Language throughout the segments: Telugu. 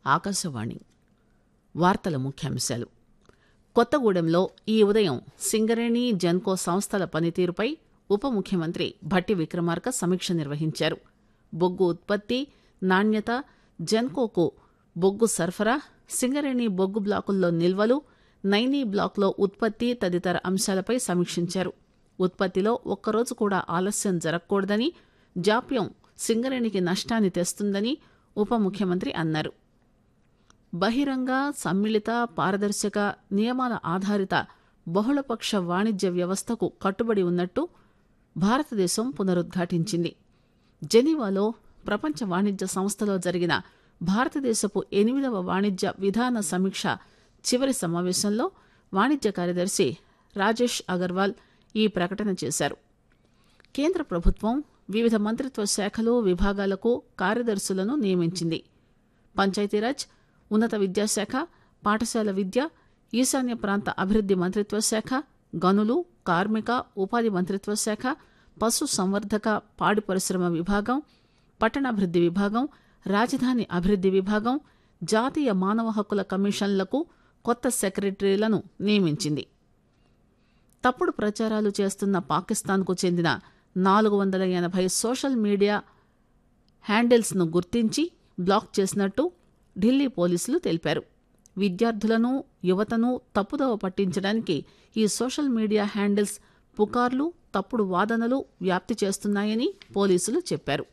ఆకాశవాణి వార్తల ముఖ్యాంశాలు కొత్తగూడెంలో ఈ ఉదయం సింగరేణి జెన్కో సంస్థల పనితీరుపై ఉప ముఖ్యమంత్రి భట్టి విక్రమార్క సమీక్ష నిర్వహించారు బొగ్గు ఉత్పత్తి నాణ్యత జెన్కోకు బొగ్గు సరఫరా సింగరేణి బొగ్గు బ్లాకుల్లో నిల్వలు నైనీ బ్లాక్లో ఉత్పత్తి తదితర అంశాలపై సమీక్షించారు ఉత్పత్తిలో ఒక్కరోజు కూడా ఆలస్యం జరగకూడదని జాప్యం సింగరేణికి నష్టాన్ని తెస్తుందని ఉప ముఖ్యమంత్రి అన్నారు బహిరంగ సమ్మిళిత పారదర్శక నియమాల ఆధారిత బహుళపక్ష వాణిజ్య వ్యవస్థకు కట్టుబడి ఉన్నట్టు భారతదేశం పునరుద్ఘాటించింది జెనీవాలో ప్రపంచ వాణిజ్య సంస్థలో జరిగిన భారతదేశపు ఎనిమిదవ వాణిజ్య విధాన సమీక్ష చివరి సమావేశంలో వాణిజ్య కార్యదర్శి రాజేష్ అగర్వాల్ ఈ ప్రకటన చేశారు కేంద్ర ప్రభుత్వం వివిధ మంత్రిత్వ శాఖలు విభాగాలకు కార్యదర్శులను నియమించింది పంచాయతీరాజ్ ఉన్నత విద్యాశాఖ పాఠశాల విద్య ఈశాన్య ప్రాంత అభివృద్ది మంత్రిత్వ శాఖ గనులు కార్మిక ఉపాధి మంత్రిత్వ శాఖ పశు సంవర్ధక పాడి పరిశ్రమ విభాగం పట్టణాభివృద్ది విభాగం రాజధాని అభివృద్ది విభాగం జాతీయ మానవ హక్కుల కమిషన్లకు కొత్త సెక్రటరీలను నియమించింది తప్పుడు ప్రచారాలు చేస్తున్న పాకిస్తాన్కు చెందిన నాలుగు వందల ఎనభై సోషల్ మీడియా హ్యాండిల్స్ను గుర్తించి బ్లాక్ చేసినట్టు ఢిల్లీ పోలీసులు తెలిపారు విద్యార్థులను యువతను తప్పుదోవ పట్టించడానికి ఈ సోషల్ మీడియా హ్యాండిల్స్ పుకార్లు తప్పుడు వాదనలు వ్యాప్తి చేస్తున్నాయని పోలీసులు చెప్పారు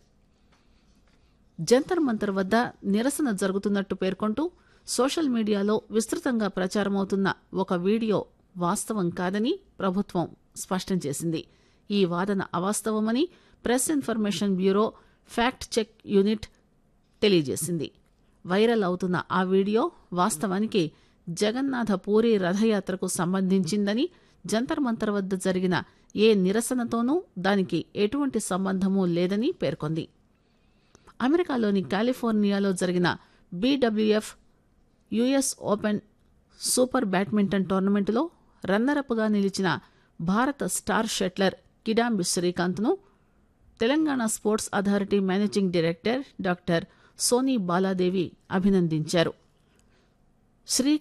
జంతర్ మంతర్ వద్ద నిరసన జరుగుతున్నట్టు పేర్కొంటూ సోషల్ మీడియాలో విస్తృతంగా ప్రచారమవుతున్న ఒక వీడియో వాస్తవం కాదని ప్రభుత్వం స్పష్టం చేసింది ఈ వాదన అవాస్తవమని press information bureau fact check unit తెలియజేసింది వైరల్ అవుతున్న ఆ వీడియో వాస్తవానికి జగన్నాథ పూరి రథయాత్రకు సంబంధించిందని జంతర్ మంతర్ వద్ద జరిగిన ఏ నిరసనతోనూ దానికి ఎటువంటి సంబంధమూ లేదని పేర్కొంది అమెరికాలోని కాలిఫోర్నియాలో జరిగిన BWF US open super badminton టోర్నమెంటులో రన్నరప్గా నిలిచిన భారత స్టార్ షట్లర్ కిడాంబి శ్రీకాంత్ను Telangana sports authority managing director doctor Soni Baladevi అభినందించారు శ్రీ